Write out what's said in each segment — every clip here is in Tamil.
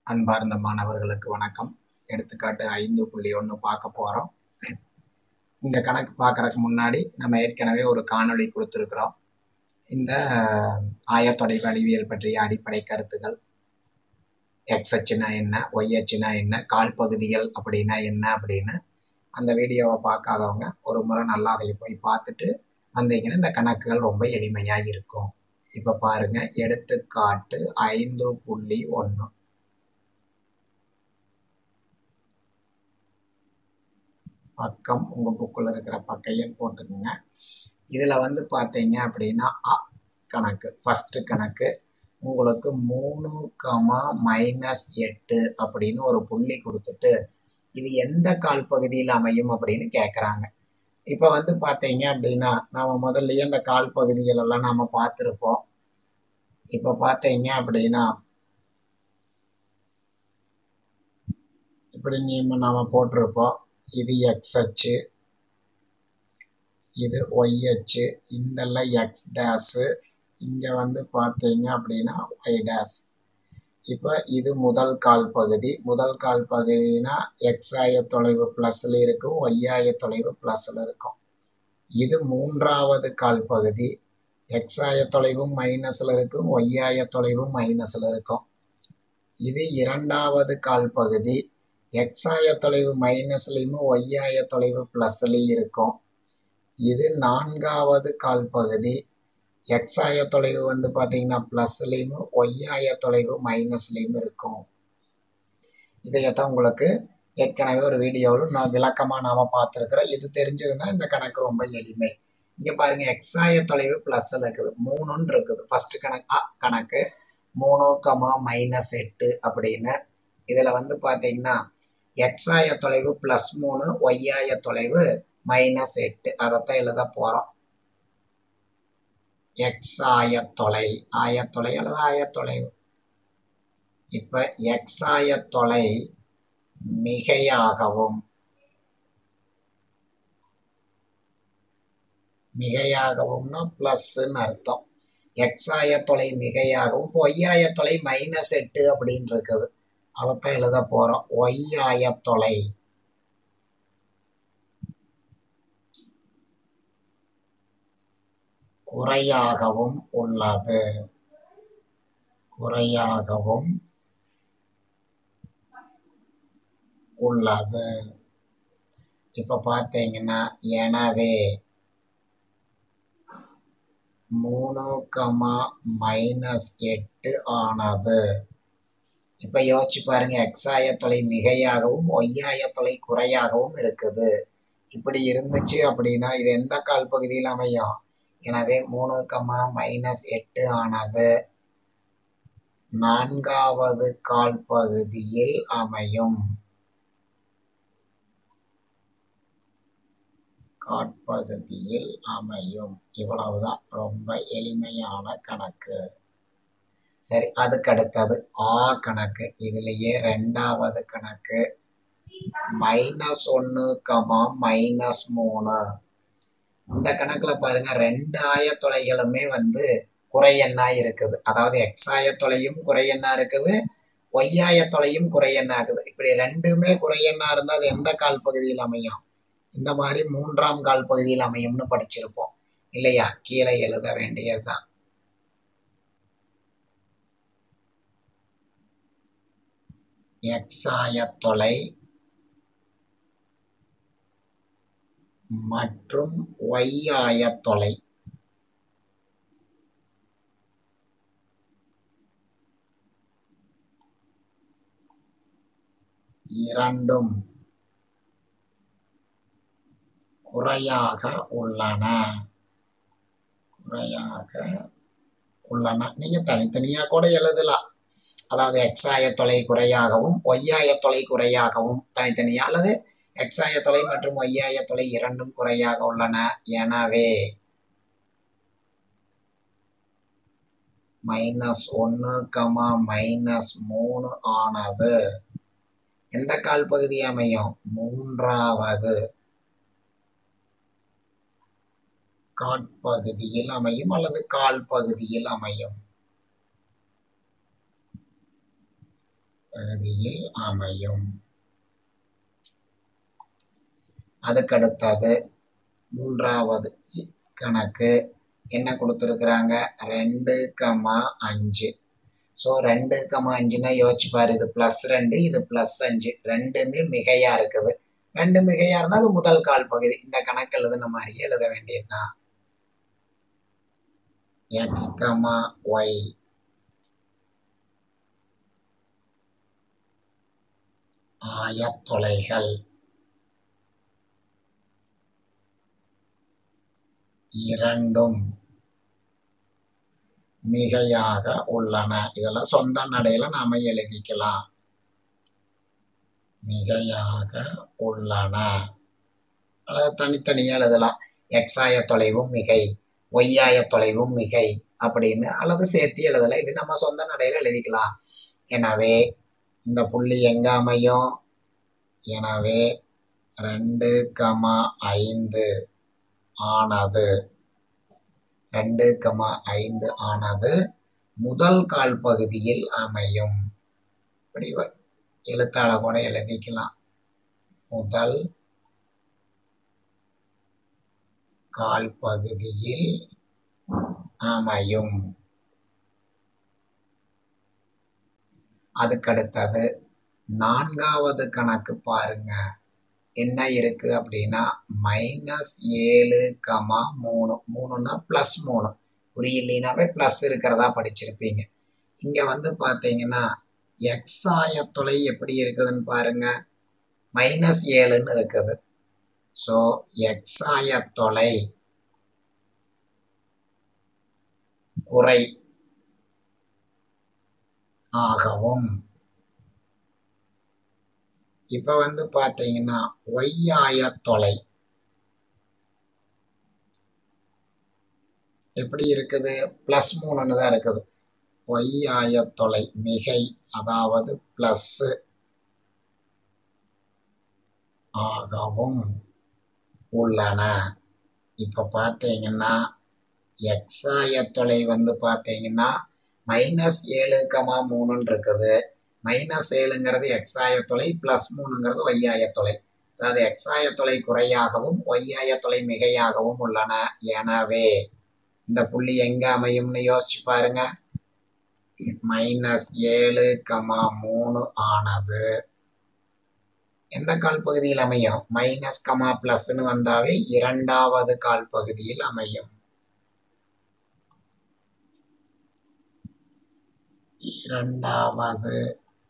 அன்பார்ந்த மாணவர்களுக்கு வணக்கம் எடுத்துக்காட்டு ஐந்து புள்ளி ஒன்று பார்க்க போகிறோம் இந்த கணக்கு பார்க்கறதுக்கு முன்னாடி நம்ம ஏற்கனவே ஒரு காணொளி கொடுத்துருக்குறோம் இந்த ஆயத்தொடை வடிவியல் பற்றிய அடிப்படை கருத்துக்கள் எக்ஸ் அச்சுனா என்ன ஒய் அச்சுனா என்ன கால் பகுதிகள் அப்படின்னா என்ன அப்படின்னு அந்த வீடியோவை பார்க்காதவங்க ஒரு முறை நல்லா அதை போய் பார்த்துட்டு வந்தீங்கன்னா இந்த கணக்குகள் ரொம்ப எளிமையாக இருக்கும் இப்போ பாருங்க எடுத்துக்காட்டு ஐந்து புள்ளி ஒன்று பக்கம் உங்கள் புக்கில் இருக்கிற பக்கையும் போட்டுக்கோங்க இதில் வந்து பார்த்தீங்க அப்படின்னா அ கணக்கு ஃபஸ்ட்டு கணக்கு உங்களுக்கு மூணு கமா மைனஸ் எட்டு அப்படின்னு ஒரு புள்ளி கொடுத்துட்டு இது எந்த கால் பகுதியில் அமையும் அப்படின்னு கேட்குறாங்க இப்போ வந்து பார்த்தீங்க அப்படின்னா நாம் முதல்லயே அந்த கால் பகுதிகளெல்லாம் நாம் பார்த்துருப்போம் இப்போ பார்த்தீங்க அப்படின்னா இப்படி நீ நாம் போட்டிருப்போம் இது எக்ஸ் அச்சு இது ஒய் அச்சு இந்தெல்லாம் எக்ஸ் டேஸு இங்கே வந்து பார்த்தீங்க அப்படின்னா ஒய் டேஸ் இப்போ இது முதல் கால் பகுதி முதல் கால் பகுதினா எக்ஸ் ஆய தொலைவு ப்ளஸில் இருக்கும் ஒய் ஆய தொலைவு ப்ளஸில் இருக்கும் இது மூன்றாவது கால் பகுதி எக்ஸ் ஆய தொலைவும் மைனஸில் இருக்கும் ஒய் ஆய தொலைவும் மைனஸில் இருக்கும் இது இரண்டாவது கால் பகுதி எக்ஸ் ஆய தொலைவு மைனஸ்லையும் ஒய் ஆய தொலைவு ப்ளஸ்லையும் இருக்கும் இது நான்காவது கால் பகுதி எக்ஸ் ஆய தொலைவு வந்து பார்த்தீங்கன்னா ப்ளஸ்லையும் ஒய் ஆய தொலைவு மைனஸ்லையும் இருக்கும் இதையத்தான் உங்களுக்கு ஏற்கனவே ஒரு வீடியோவில் நான் விளக்கமாக நாம் பார்த்துருக்குறோம் இது தெரிஞ்சதுன்னா இந்த கணக்கு ரொம்ப எளிமை இங்கே பாருங்க எக்ஸ் ஆய தொலைவு ப்ளஸ்ஸில் இருக்குது மூணுன்னு இருக்குது ஃபர்ஸ்ட் கணக்கு கணக்கு மூணு கமா மைனஸ் எட்டு அப்படின்னு இதில் வந்து பார்த்தீங்கன்னா எக்ஸ் ஆய தொலைவு ப்ளஸ் மூணு ஒய் ஆய தொலைவு மைனஸ் எட்டு அதைத்தான் எழுத போகிறோம் எக்ஸ் ஆயத்தொலை ஆயத்தொலை அல்லது ஆயத்தொலைவு இப்போ எக்ஸ் ஆயத்தொலை மிகையாகவும் மிகையாகவும்னா ப்ளஸ்ன்னு அர்த்தம் எக்ஸ் ஆயத்தொலை மிகையாகவும் ஒய் ஆயத்தொலை மைனஸ் எட்டு அப்படின்னு இருக்குது அதைத்தான் எழுத போகிறோம் ஒய் ஆயத்தொலை குறையாகவும் உள்ளது குறையாகவும் உள்ளது இப்ப பார்த்தீங்கன்னா எனவே மூணு கமா மைனஸ் எட்டு ஆனது இப்ப யோசிச்சு பாருங்க எக்ஸாய தொலை மிகையாகவும் ஒய்யாய தொலை குறையாகவும் இருக்குது இப்படி இருந்துச்சு அப்படின்னா இது எந்த கால் பகுதியில் அமையும் எனவே மூணு கமா மைனஸ் எட்டு ஆனது நான்காவது கால் பகுதியில் அமையும் காட்பகுதியில் அமையும் இவ்வளவுதான் ரொம்ப எளிமையான கணக்கு சரி அதுக்கு அடுத்தது ஆ கணக்கு இதுலயே ரெண்டாவது கணக்கு மைனஸ் ஒன்று கமா மைனஸ் மூணு இந்த கணக்குல பாருங்க ரெண்டு ஆயத்தொலைகளுமே வந்து குறையெண்ணா இருக்குது அதாவது எக்ஸ் ஆயத்தொலையும் குறையெண்ணா இருக்குது ஒய் ஆயத்தொலையும் குறையெண்ணா இருக்குது இப்படி ரெண்டுமே குறையெண்ணா இருந்தால் அது எந்த கால் பகுதியில் அமையும் இந்த மாதிரி மூன்றாம் கால் பகுதியில் அமையும்னு படிச்சிருப்போம் இல்லையா கீழே எழுத வேண்டியதுதான் எக்ஸ் ஆயத்தொலை மற்றும் ஒய் ஆயத்தொலை இரண்டும் குறையாக உள்ளன குறையாக உள்ளன நீங்க தனித்தனியா கூட எழுதலாம் அதாவது எக்ஸாய தொலை குறையாகவும் ஒய்யாய தொலை குறையாகவும் தனித்தனியா அல்லது எக்ஸாய தொலை மற்றும் ஒய்யாய தொலை இரண்டும் குறையாக உள்ளன எனவே மைனஸ் ஒன்று கமா மைனஸ் மூணு ஆனது எந்த கால் பகுதி அமையும் மூன்றாவது காட்பகுதியில் அமையும் அல்லது கால் பகுதியில் அமையும் பகுதியில் அமையும் அதுக்கடுத்தது மூன்றாவது கணக்கு என்ன கொடுத்துருக்குறாங்க ரெண்டு கமா அஞ்சு ஸோ ரெண்டு கமா அஞ்சுனா யோசிச்சு பாரு இது ப்ளஸ் ரெண்டு இது ப்ளஸ் அஞ்சு ரெண்டுமே மிகையா இருக்குது ரெண்டு மிகையா இருந்தால் அது முதல் கால் பகுதி இந்த கணக்கு எழுதுன மாதிரியே எழுத வேண்டியதுதான் எக்ஸ் கமா ஒய் ஆயத்தொலைகள் இரண்டும் மிகையாக உள்ளன இதெல்லாம் சொந்த நடையில நாம எழுதிக்கலாம் மிகையாக உள்ளன அல்லது தனித்தனியா எழுதலாம் எக்ஸாய தொலைவும் மிகை ஒய்யாய தொலைவும் மிகை அப்படின்னு அல்லது சேர்த்து எழுதலாம் இது நம்ம சொந்த நடையில எழுதிக்கலாம் எனவே இந்த புள்ளி எங்க அமையும் எனவே ரெண்டு கமா ஐந்து ஆனது ரெண்டு கமா ஐந்து ஆனது முதல் கால் பகுதியில் அமையும் இப்படி எழுத்தாள கூட எழுதிக்கலாம் முதல் கால் பகுதியில் அமையும் அதுக்கடுத்தது நான்காவது கணக்கு பாருங்க என்ன இருக்கு அப்படின்னா மைனஸ் ஏழு கமா மூணு மூணுன்னா ப்ளஸ் மூணு புரியலைனாவே ப்ளஸ் இருக்கிறதா படிச்சிருப்பீங்க இங்க வந்து பார்த்தீங்கன்னா எக்ஸ் ஆயத்தொலை எப்படி இருக்குதுன்னு பாருங்க மைனஸ் ஏழுன்னு இருக்குது ஸோ எக்ஸ் ஆயத்தொலை குறை ஆகவும் இப்ப வந்து பாத்தீங்கன்னா ஒய்யாய தொலை எப்படி இருக்குது பிளஸ் மூணுன்னு தான் இருக்குது ஒய்யாய தொலை மிகை அதாவது பிளஸ் ஆகவும் உள்ளன இப்ப பாத்தீங்கன்னா எக்ஸாய தொலை வந்து பாத்தீங்கன்னா மைனஸ் ஏழு கமா மூணுன்னு இருக்குது மைனஸ் ஏழுங்கிறது எக்ஸாய தொலை பிளஸ் மூணுங்கிறது ஒய்யாய தொலை அதாவது எக்ஸாய தொலை குறையாகவும் ஒய்யாய தொலை மிகையாகவும் உள்ளன எனவே இந்த புள்ளி எங்க அமையும்னு யோசிச்சு பாருங்க மைனஸ் ஏழு கமா மூணு ஆனது எந்த கால் பகுதியில் அமையும் மைனஸ் கமா பிளஸ்ன்னு வந்தாவே இரண்டாவது கால் பகுதியில் அமையும் இரண்டாவது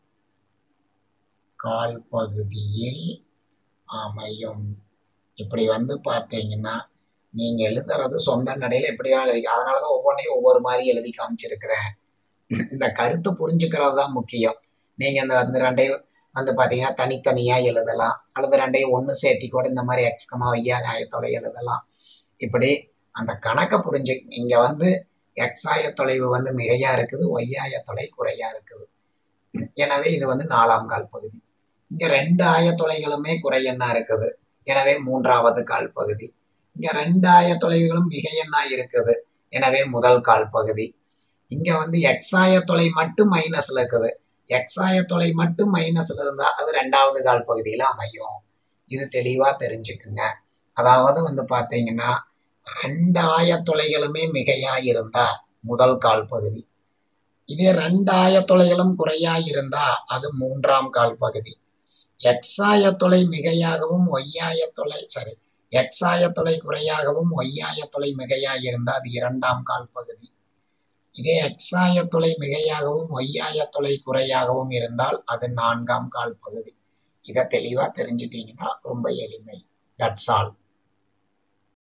கால் பகுதியில் அமையும் இப்படி வந்து பார்த்தீங்கன்னா நீங்க எழுதுறது சொந்த நடையில எப்படி எழுதி அதனாலதான் ஒவ்வொன்றையும் ஒவ்வொரு மாதிரி எழுதி காமிச்சிருக்கிறேன் இந்த கருத்து புரிஞ்சுக்கிறது தான் முக்கியம் நீங்க இந்த வந்து ரெண்டையும் வந்து பாத்தீங்கன்னா தனித்தனியா எழுதலாம் அல்லது ரெண்டையும் ஒன்று சேர்த்தி கூட இந்த மாதிரி எக்ஸ்கமா ஐயா ஆயத்தொலை எழுதலாம் இப்படி அந்த கணக்கை புரிஞ்சு இங்க வந்து எக்ஸாய தொலைவு வந்து மிகையா இருக்குது ஒய்யாய தொலை குறையா இருக்குது எனவே இது வந்து நாலாம் கால் பகுதி இங்க ரெண்டு ஆயத்தொலைகளுமே குறையெண்ணா இருக்குது எனவே மூன்றாவது கால் பகுதி இங்க ரெண்டு ஆயத்தொலைவுகளும் மிகையெண்ணா இருக்குது எனவே முதல் கால் பகுதி இங்க வந்து எக்ஸாய தொலை மட்டும் மைனஸ்ல இருக்குது எக்ஸாய தொலை மட்டும் மைனஸ்ல இருந்தா அது ரெண்டாவது கால் பகுதியில அமையும் இது தெளிவா தெரிஞ்சுக்குங்க அதாவது வந்து பாத்தீங்கன்னா ரெண்டு ஆயத்தொலைகளுமே மிகையா இருந்தா முதல் கால் பகுதி இதே ரெண்டு ஆயத்தொலைகளும் குறையா இருந்தா அது மூன்றாம் கால் பகுதி எக்ஸாய தொலை மிகையாகவும் ஒய்யாய தொலை சரி எக்ஸாய தொலை குறையாகவும் ஒய்யாய தொலை மிகையா இருந்தா அது இரண்டாம் கால் பகுதி இதே எக்ஸாய தொலை மிகையாகவும் ஒய்யாய தொலை குறையாகவும் இருந்தால் அது நான்காம் கால் பகுதி இதை தெளிவா தெரிஞ்சிட்டீங்கன்னா ரொம்ப எளிமை தட்ஸ் ஆல்